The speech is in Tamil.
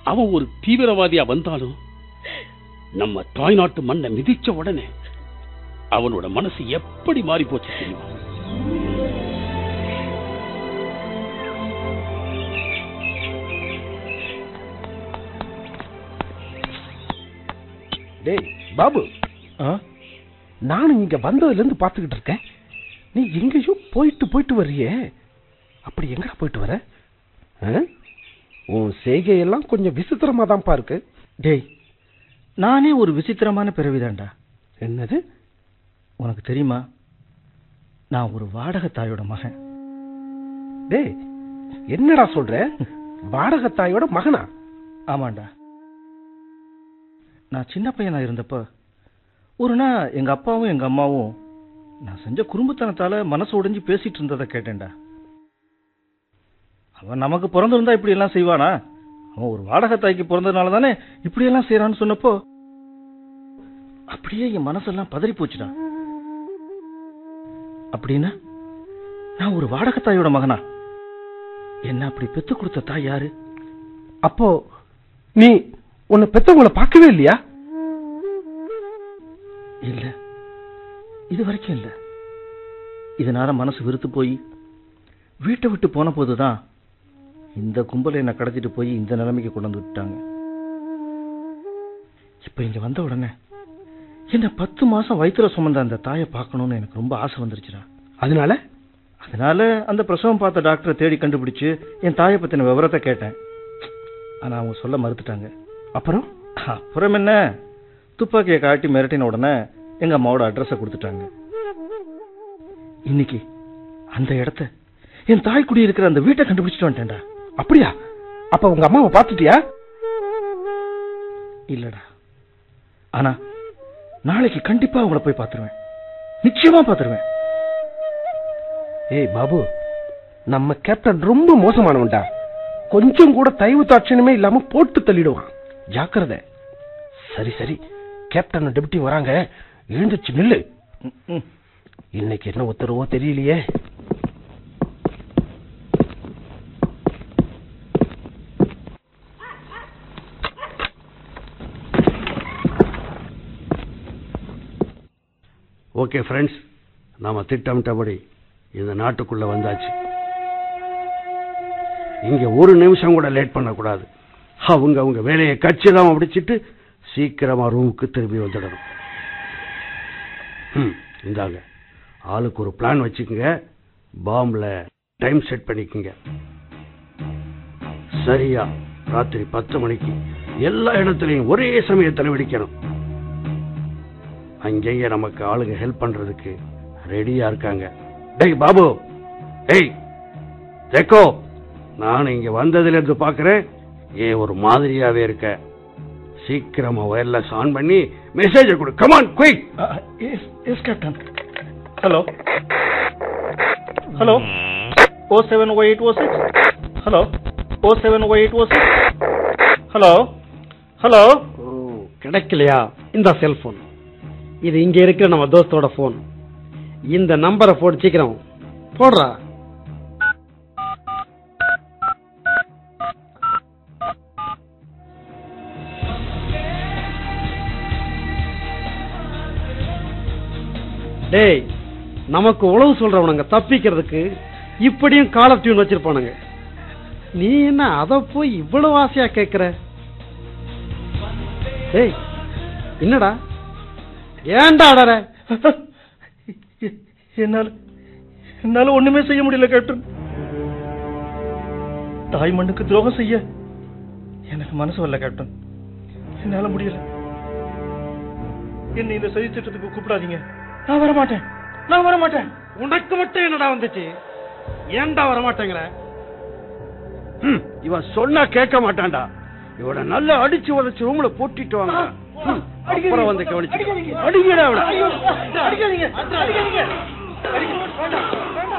அவன் ஒரு தீவிரவாதியா வந்தாலும் நம்ம தாய்நாட்டு மண்ணை மிதிச்ச உடனே அவனோட மனசு எப்படி மாறி போச்சு தெரியுமா டேய் பாபு நானும் இங்க வந்ததுல இருந்து பாத்துக்கிட்டு இருக்கேன் நீ எங்கேயோ போயிட்டு போயிட்டு வர்றியே அப்படி எங்கடா போயிட்டு வர ஆ? உன் செய்கையெல்லாம் கொஞ்சம் விசித்திரமா தான்ப்பா இருக்கு டேய் நானே ஒரு விசித்திரமான பிறவிதான்டா என்னது உனக்கு தெரியுமா நான் ஒரு வாடகை தாயோட மகன் டேய் என்னடா சொல்ற வாடகத்தாயோட மகனா ஆமாண்டா நான் சின்ன பையனா இருந்தப்ப ஒரு நாள் எங்க அப்பாவும் எங்க அம்மாவும் நான் செஞ்ச குறும்புத்தனத்தால மனசு உடைஞ்சு பேசிட்டு இருந்ததை கேட்டேன்டா அவன் நமக்கு பிறந்திருந்தா இப்படி எல்லாம் செய்வானா அவன் ஒரு வாடகை தாய்க்கு பிறந்ததுனால தானே இப்படி எல்லாம் செய்யறான்னு சொன்னப்போ அப்படியே என் மனசெல்லாம் பதறி போச்சுடா அப்படின்னா நான் ஒரு வாடகை தாயோட மகனா என்ன அப்படி பெத்து கொடுத்த தாய் யாரு அப்போ நீ உன்னை பெத்தவங்கள பார்க்கவே இல்லையா இல்ல இது வரைக்கும் இல்ல இதனால மனசு வெறுத்து போய் வீட்டை விட்டு போன போதுதான் இந்த கும்பலை என்னை கடத்திட்டு போய் இந்த நிலைமைக்கு கொண்டு வந்து விட்டாங்க இப்ப இங்க வந்த உடனே என்ன பத்து மாசம் வயிற்றுல சுமந்த அந்த தாயை பார்க்கணும்னு எனக்கு ரொம்ப ஆசை வந்துருச்சுடா அதனால அதனால அந்த பிரசவம் பார்த்த டாக்டரை தேடி கண்டுபிடிச்சு என் தாயை பத்தின விவரத்தை கேட்டேன் ஆனா அவங்க சொல்ல மறுத்துட்டாங்க அப்புறம் அப்புறம் என்ன துப்பாக்கியை காட்டி மிரட்டின உடனே எங்க அம்மாவோட அட்ரஸை கொடுத்துட்டாங்க இன்னைக்கு அந்த இடத்த என் தாய் குடி இருக்கிற அந்த வீட்டை கண்டுபிடிச்சிட்டு வந்துட்டேன்டா அப்படியா அப்ப உங்க அம்மாவை பார்த்துட்டியா இல்லடா ஆனா நாளைக்கு கண்டிப்பா அவங்கள போய் பார்த்துருவேன் நிச்சயமா பார்த்துருவேன் ஏய் பாபு நம்ம கேப்டன் ரொம்ப மோசமானவன்டா கொஞ்சம் கூட தயவு தாட்சணமே இல்லாம போட்டு தள்ளிடுவான் ஜாக்கிரதை சரி சரி கேப்டன் டெப்டி வராங்க எழுந்துச்சு நில்லு ம், ம். இன்னைக்கு என்ன உத்தரவோ தெரியலையே ஓகே ஃப்ரெண்ட்ஸ் நாம திட்டமிட்டபடி இந்த நாட்டுக்குள்ள வந்தாச்சு இங்க ஒரு நிமிஷம் கூட லேட் பண்ணக்கூடாது அவங்க அவங்க வேலையை கச்சிதமா முடிச்சிட்டு சீக்கிரமா ரூமுக்கு திரும்பி வந்துடணும் ம், இந்தாங்க ஆளுக்கு ஒரு பிளான் வச்சுக்கோங்க பாம்பில் டைம் செட் பண்ணிக்கோங்க சரியா ராத்திரி பத்து மணிக்கு எல்லா இடத்துலையும் ஒரே சமயத்தில் வெடிக்கணும் அங்கேயே நமக்கு ஆளுங்க ஹெல்ப் பண்றதுக்கு ரெடியா இருக்காங்க டேய் பாபு டேய் தேக்கோ நான் இங்க வந்ததுல இருந்து பாக்குறேன் ஏன் ஒரு மாதிரியாவே இருக்க சீக்கிரமா ஒயர்லெஸ் ஆன் பண்ணி மெசேஜ் கொடு come on quick yes yes captain hello hello oh seven oh eight oh six hello oh seven oh eight oh six hello hello oh கிடைக்கலையா இந்த செல்போன் இது இங்க இருக்கிற நம்ம தோஸ்தோட போன் இந்த நம்பரை போட்டு சீக்கிரம் போடுறா டேய் நமக்கு உழவு சொல்றவனுங்க தப்பிக்கிறதுக்கு இப்படியும் கால் ஆஃப் டியூன் வச்சிருப்பானுங்க நீ என்ன அத போய் இவ்வளவு ஆசையா கேக்குற டேய் என்னடா ஏன்டா அடற என்னால என்னால ஒண்ணுமே செய்ய முடியல கேப்டன் தாய் மண்ணுக்கு துரோகம் செய்ய எனக்கு மனசு வரல கேப்டன் என்னால முடியல என்ன இந்த சதி திட்டத்துக்கு கூப்பிடாதீங்க நான் வர மாட்டேன் நான் வர மாட்டேன் உனக்கு மட்டும் என்னடா வந்துச்சு ஏன்டா வர மாட்டேங்கிற ம், இவன் சொன்னா கேட்க மாட்டான்டா இவனை நல்லா அடிச்சு உதச்சு ரூம்ல போட்டிட்டு வாங்க ம், அப்புறம் வந்து கவனிச்சு அடிங்கடா அவனை அடிக்காதீங்க அடிக்காதீங்க